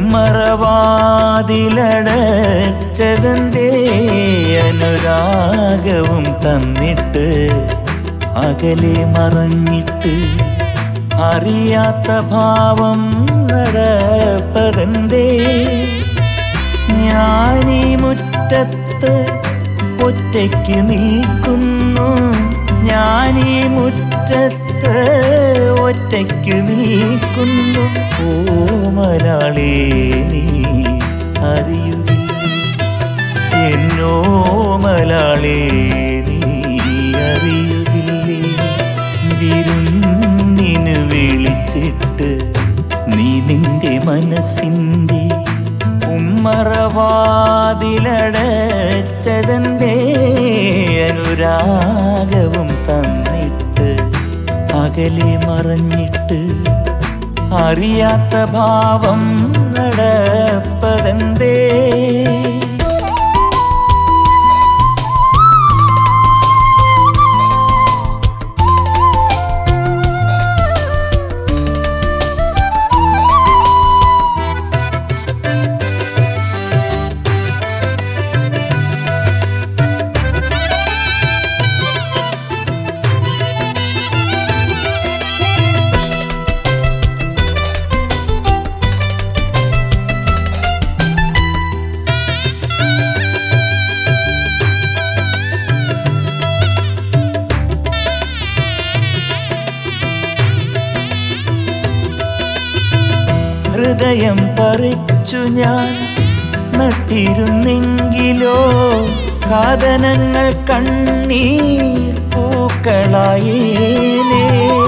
ഉമ്മറവാതിലടച്ചതന്തേ അനുരാഗവും തന്നിട്ട് അകലെ മറഞ്ഞിട്ട് അറിയാത്ത ഭാവം നടപ്പതന്തേ ഞാനീ മുറ്റത്ത് ഒറ്റയ്ക്ക് നിൽക്കുന്നു ഞാനീ മുറ്റത്ത് ഒറ്റയ്ക്ക് നിൽക്കുന്നു ഓ മലയാളേ നീ അറിയുകില്ല എന്നോ മലയാളേ നീ അറിയുകില്ലേ വിരുന്നിന് വിളിച്ചിട്ട് നീ നിന്റെ മനസ്സിൻ്റെ ഉമ്മറവാതിലടച്ചതന്തേ അനുരാഗവും തന്നിട്ട് അകലെ മറഞ്ഞിട്ട് അറിയാത്ത ഭാവം നടപ്പതന്തേ ഹൃദയം പറിച്ചു ഞാൻ നട്ടിരുന്നെങ്കിലോ കാതനങ്ങൾ കണ്ണീർ പൂക്കളായേനേ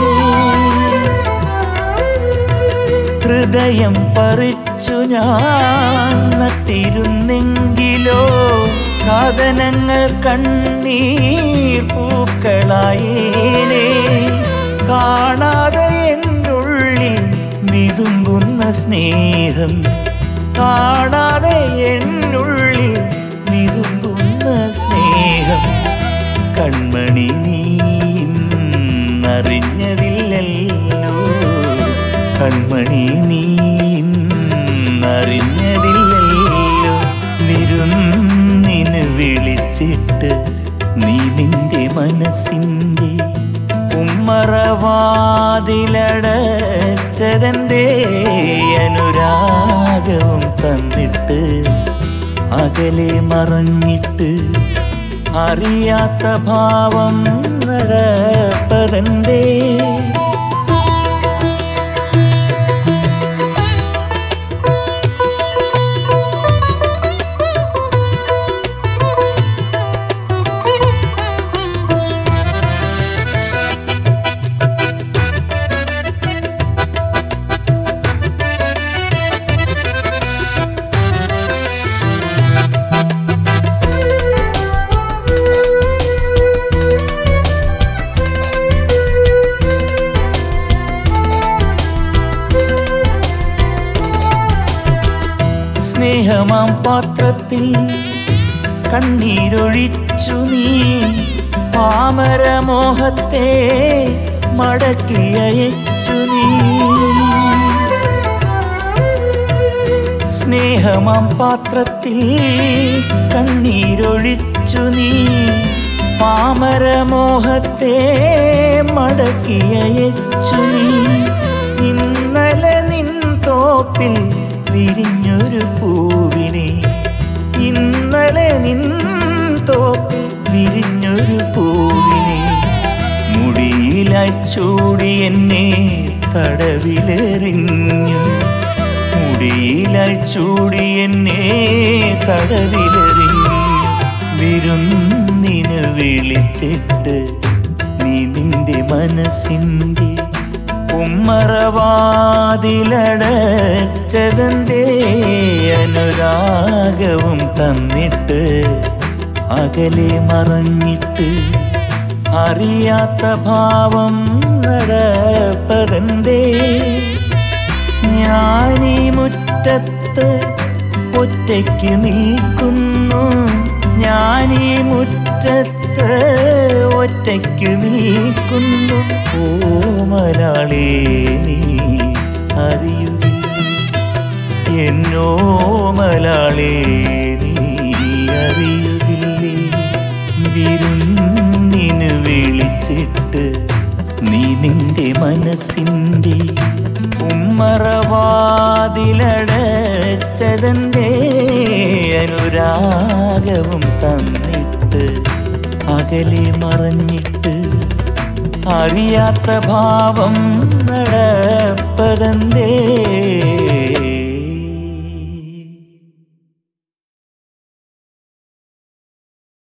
ഹൃദയം പറിച്ചു ഞാൻ നട്ടിരുന്നെങ്കിലോ കാതനങ്ങൾ കണ്ണീർ പൂക്കളായേനേ കാണാതെ എന്നുള്ളിൽ വിതുമ്പുന്ന സ്നേഹം കാണാതെ എന്നുള്ളിൽ വിതുമ്പുന്ന സ്നേഹം കൺമണി നീ ഇന്നറിഞ്ഞതില്ലല്ലോ കൺമണി നീ ഇന്നറിഞ്ഞതില്ലല്ലോ വിരുന്നിന് വിളിച്ചിട്ട് നീ നിന്റെ മനസ്സിൻ്റെ ഉമ്മറവാതിലടച്ചതന്തേ അനുരാഗവും തന്നിട്ട് അകലെ മറഞ്ഞിട്ട് അറിയാത്ത ഭാവം നടപ്പതന്തേ സ്നേഹമാം പാത്രത്തിൽ കണ്ണീരൊഴിച്ചു നീ പാമരമോഹത്തെ മടക്കി അയച്ചു നീ സ്നേഹമാം പാത്രത്തിൽ കണ്ണീരൊഴിച്ചു നീ പാമരമോഹത്തെ മടക്കി അയച്ചു നീ ഇന്നലെ നിൻ തോപ്പിൽ വിരിഞ്ഞൊരു പൂവിനെ ഇന്നലെ നിൻ തോപ്പിൽ വിരിഞ്ഞൊരു പൂവിനെ മുടിയിലായി ചൂടി എന്നെ തടവിലെറിഞ്ഞു മുടിയിലായി ചൂടി എന്നെ തടവിലെറിഞ്ഞു വിരുന്നിന് വിളിച്ചിട്ട് നീ നിന്റെ മനസ്സിൻ്റെ ഉമ്മറവാതിലടച്ചതന്തേ അനുരാഗവും തന്നിട്ട് അകലെ മറഞ്ഞിട്ട് അറിയാത്ത ഭാവം നടപ്പതന്തേ ഞാനീ മുറ്റത്ത് ഒറ്റയ്ക്ക് നിൽക്കുന്നു ഞാനീ മുറ്റത്ത് ഒറ്റയ്ക്ക് നിൽക്കുന്നു ഓ മലയാളേ നീ അറിയുകില്ല എന്നോ മലാളേ നീ അറിയുകില്ലേ വിരുന്നിന് വിളിച്ചിട്ട് നീ നിന്റെ മനസ്സിൻ്റെ ഉമ്മറവാതിലടച്ചതന്റെ അനുരാഗവും തന്നിട്ട് അകലെ മറഞ്ഞിട്ട് അറിയാത്ത ഭാവം നടപ്പതന്തേ